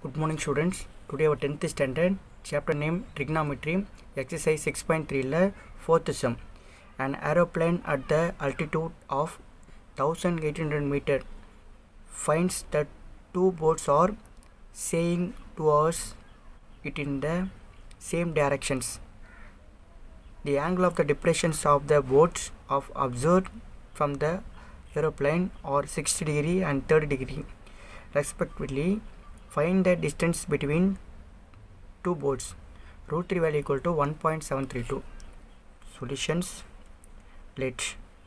Good morning students. Today our 10th standard chapter name trigonometry exercise 6.3 ல fourth sum. An aeroplane at the altitude of 1800 meter finds that two boats are sailing towards it in the same directions. The angle of the depressions of the boats of observed from the aeroplane are 60 degree and 30 degree respectively. Find the distance between two boats. Root 3 value equal to 1.732. Solutions. Let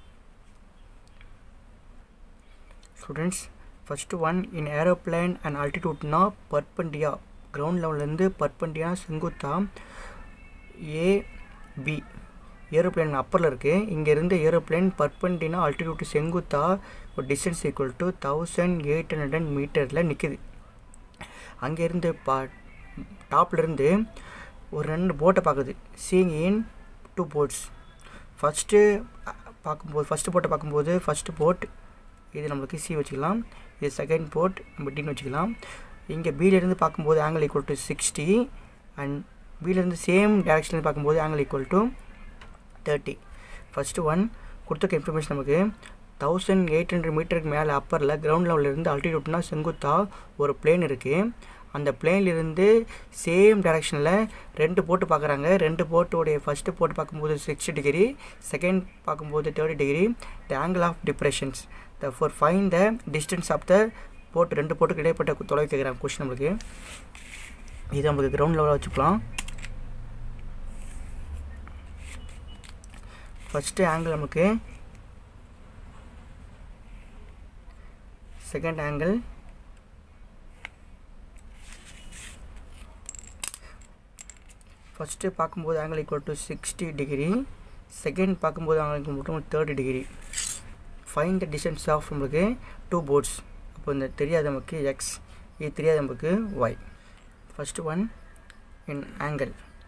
students first one in aeroplane and altitude னா பர்பண்டியா ground லெவல்லேருந்து பர்பண்டியா செங்குத்தா A B aeroplane அப்பரில் இருக்குது இங்கேருந்து aeroplane பர்பண்டினா altitude செங்குத்தா ஒரு distance equal to thousand eight hundred மீட்டரில் நிற்குது அங்கேருந்து பா டாப்லேருந்து ஒரு ரெண்டு போட்டை பார்க்குது seeing in two boats first பார்க்கும்போது ஃபஸ்ட்டு போட்டை பார்க்கும்போது ஃபஸ்ட்டு போட் இது நம்மளுக்கு சி வச்சுக்கலாம் இது செகண்ட் போட் நம்ம டின்னு வச்சுக்கலாம் இங்கே பியிலேருந்து பார்க்கும்போது angle equal to sixty and பியிலேருந்து சேம் டேரக்ஷனில் பார்க்கும்போது angle equal to thirty first one கொடுத்துருக்க இன்ஃபர்மேஷன் நமக்கு தௌசண்ட் எயிட் ஹண்ட்ரட் மீட்டருக்கு மேலே அப்பரில் கிரவுண்ட் லெவலிருந்து அல்டிடியூட்னா செங்குத்தா ஒரு பிளேன் இருக்குது அந்த பிளேன்லேருந்து சேம் டைரக்ஷனில் ரெண்டு போட்டு பார்க்குறாங்க ரெண்டு போட்டோடைய ஃபஸ்ட்டு போட்டு பார்க்கும்போது சிக்ஸ்டி டிகிரி செகண்ட் பார்க்கும்போது thirty degree the angle of depressions therefore find the distance of the boat ரெண்டு போட்டுக்கு இடைப்பட்ட தொலைவு கேட்குறாங்க கொஸ்டின் நம்மளுக்கு இது நம்மளுக்கு கிரவுண்ட் லெவலில் வச்சுக்கலாம் ஃபஸ்ட்டு ஆங்கிள் நமக்கு செகண்ட் ஆங்கிள் ஃபஸ்ட்டு பார்க்கும்போது angle equal to sixty degree second பார்க்கும்போது ஆங்கிள் மட்டும் thirty degree find the distance of நமக்கு டூ போட்ஸ் அப்போ இந்த தெரியாத நமக்கு எக்ஸ் இது தெரியாத நமக்கு Y first one in angle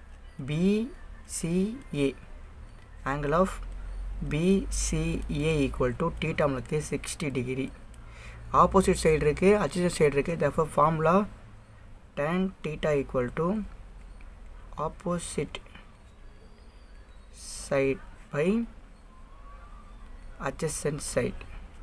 BCA angle of BCA equal to theta நம்மளுக்கு சிக்ஸ்டி டிகிரி ஆப்போசிட் சைடு இருக்குது அட்ஜஸ்ட் சைடு இருக்குது therefore formula tan theta equal to opposite side by adjacent side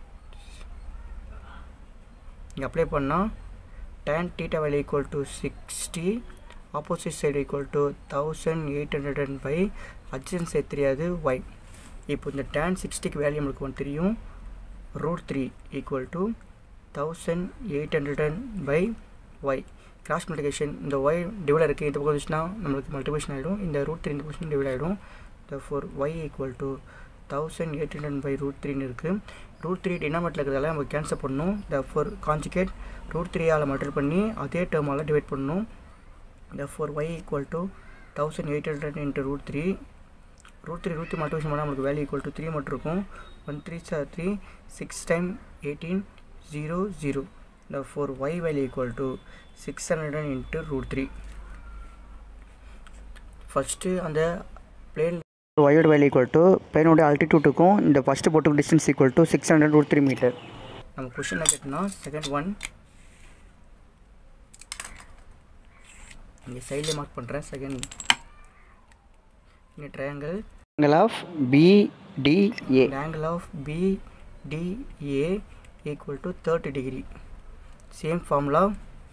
இங்கே அப்ளை பண்ணால் tan theta value equal to sixty opposite side equal to thousand eight hundred and five adjacent side தெரியாது Y இப்போ இந்த tan சிக்ஸ்டிக்கு value நம்மளுக்கு ஒன்று தெரியும் root three equal to thousand eight hundred and by Y cross multiplication இந்த Y divide இருக்குது இந்த பக்கம் வந்துச்சுன்னா நம்மளுக்கு மல்டிபிகேஷன் ஆகிடும் இந்த ரூட் த்ரீ இந்த பக்கம் டிவைட் ஆகிடும் therefore Y equal to thousand eight hundred by root த்ரீன்னு இருக்குது ரூட் த்ரீ டினாமெட்டில் இருக்கிறதால நம்ம கேன்சல் பண்ணணும் த ஃபோர் கான்ஜிகேட் ரூட் த்ரீயால் மல்டிபிள் பண்ணி அதே டேர்மால் டிவைட் பண்ணணும் therefore y equal to 1800 into root 3 root 3 root 3 multiplication பண்ணால் நமக்கு வேல்யூ ஈக்குவல் டு த்ரீ மட்டும் இருக்கும் one three sir three six time eighteen zero zero therefore Y value equal to six hundred into root three first அந்த plane ஒயோட value equal to பிளேனோட ஆல்டிடியூட்டுக்கும் இந்த first போட்டுக்கு distance equal to six hundred root three metre நம்ம question கேட்டோம்னா second one இங்கே சைடில் மார்க் பண்ணுறேன் செகண்ட் இங்கே triangle angle of BDA angle of BDA equal to thirty degree same formula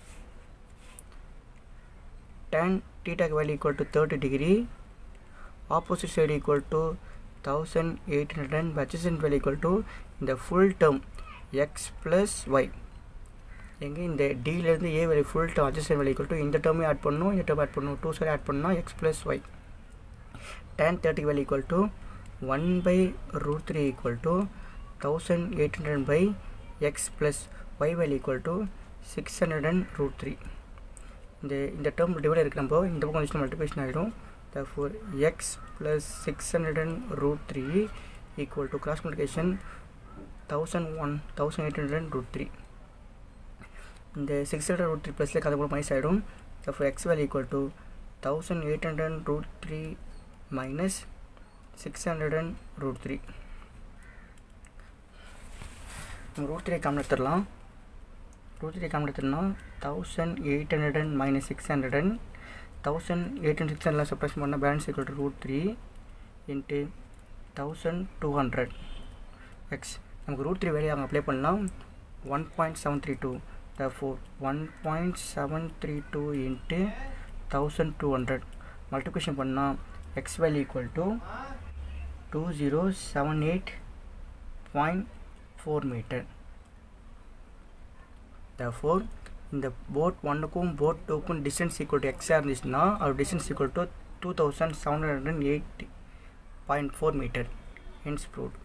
tan டீட்டாக் value equal to thirty degree opposite side equal to thousand eight hundred and adjacent value equal to இந்த full term X plus Y எங்கே இந்த டிலேருந்து A value full term adjacent value equal to இந்த டேர்மே add பண்ணணும் இந்த term add பண்ணணும் two side add பண்ணால் X plus Y tan thirty value equal to one by root three equal to thousand eight hundred by X plus Y value equal to six hundred and root three இந்த இந்த term divide இருக்கு நம்ம இந்த பக்கம் வந்துச்சு multiplication ஆகிடும் therefore X plus six hundred and root three equal to cross multiplication thousand one thousand eight hundred and root three இந்த six hundred root three ப்ளஸில் அது கூட மைனஸ் ஆகிடும் therefore X value equal to thousand eight hundred root three minus six hundred and root three நம்ம root three common எடுத்துடலாம் root three common எடுத்தோம்னா thousand eight hundred and minus six hundred and thousand eight hundred six hundred subtraction பண்ணால் balance equal to root three into thousand two hundred X நமக்கு root three வேலையை அங்கே apply பண்ணலாம் one point seven three two therefore 1.732 into 1200 multiplication பண்ணா x value equal to 2078.4 meter therefore இந்த boat ஒன்றுக்கும் boat டூக்கும் distance equal to எக்ஸாக இருந்துச்சுன்னா அது distance equal to two thousand seven hundred and eight point four metre hence proved